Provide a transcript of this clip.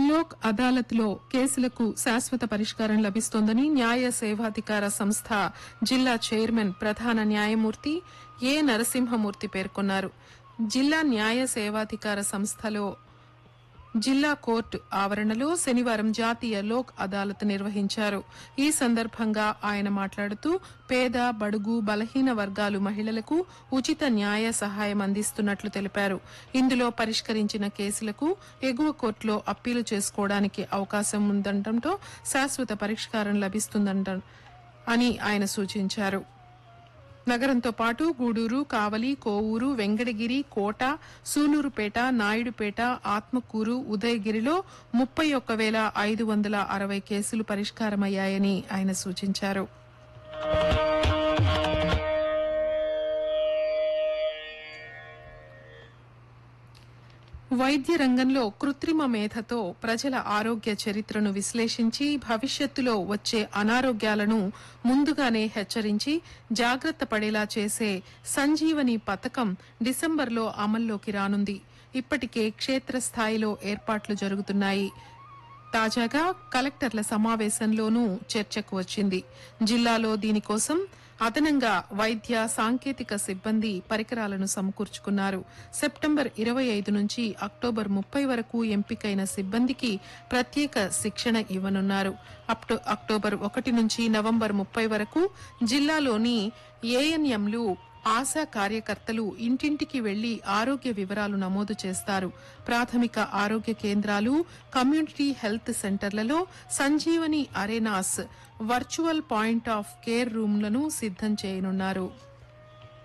లోక్ అదాలత్లో కేసులకు శాశ్వత పరిష్కారం లభిస్తోందని న్యాయ సేవాధికార సంస్థ జిల్లా చైర్మన్ ప్రధాన న్యాయమూర్తి ఏ నరసింహమూర్తి పేర్కొన్నారు జిల్లా న్యాయ సేవాధికార సంస్థలో జిల్లా కోర్టు ఆవరణలో శనివారం జాతీయ లోక్ అదాలత్ నిర్వహించారు ఈ సందర్భంగా ఆయన మాట్లాడుతూ పేద బడుగు బలహీన వర్గాలు మహిళలకు ఉచిత న్యాయ సహాయం అందిస్తున్నట్లు తెలిపారు ఇందులో పరిష్కరించిన కేసులకు ఎగువ కోర్టులో అప్పీలు చేసుకోవడానికి అవకాశం ఉందంటంతో శాశ్వత పరిష్కారం లభిస్తుందంట అని ఆయన సూచించారు నగరంతో పాటు గూడూరు కావలి కోవూరు వెంకటగిరి కోట సూలూరుపేట నాయుడుపేట ఆత్మకూరు ఉదయగిరిలో ముప్పై ఒక్క వేల ఐదు వందల అరవై కేసులు పరిష్కారమయ్యాయని ఆయన సూచించారు వైద్య రంగంలో కృత్రిమ మేధతో ప్రజల ఆరోగ్య చరిత్రను విశ్లేషించి భవిష్యత్తులో వచ్చే అనారోగ్యాలను ముందుగానే హెచ్చరించి జాగ్రత్త పడేలా చేసే సంజీవని పథకం డిసెంబర్లో అమల్లోకి రానుంది ఇప్పటికే క్షేత్రస్థాయిలో ఏర్పాట్లు జరుగుతున్నాయి తాజాగా కలెక్టర్ల సమావేశంలోనూ చర్చకు వచ్చింది జిల్లాలో దీనికోసం అదనంగా వైద్య సాంకేతిక సిబ్బంది పరికరాలను సమకూర్చుకున్నారు సెప్టెంబర్ ఇరవై ఐదు నుంచి అక్టోబర్ ముప్పై వరకు ఎంపికైన సిబ్బందికి ప్రత్యేక శిక్షణ ఇవ్వనున్నారు అప్టో- అక్టోబర్ ఒకటి నుంచి నవంబర్ ముప్పై వరకు జిల్లాలోని ఏఎన్ఎంలు ఆశా కార్యకర్తలు ఇంటింటికి వెళ్లి ఆరోగ్య వివరాలు నమోదు చేస్తారు ప్రాథమిక ఆరోగ్య కేంద్రాలు కమ్యూనిటీ హెల్త్ సెంటర్లలో Sanjeevani arenas virtual point of care రూమ్లను సిద్దం చేయనున్నారు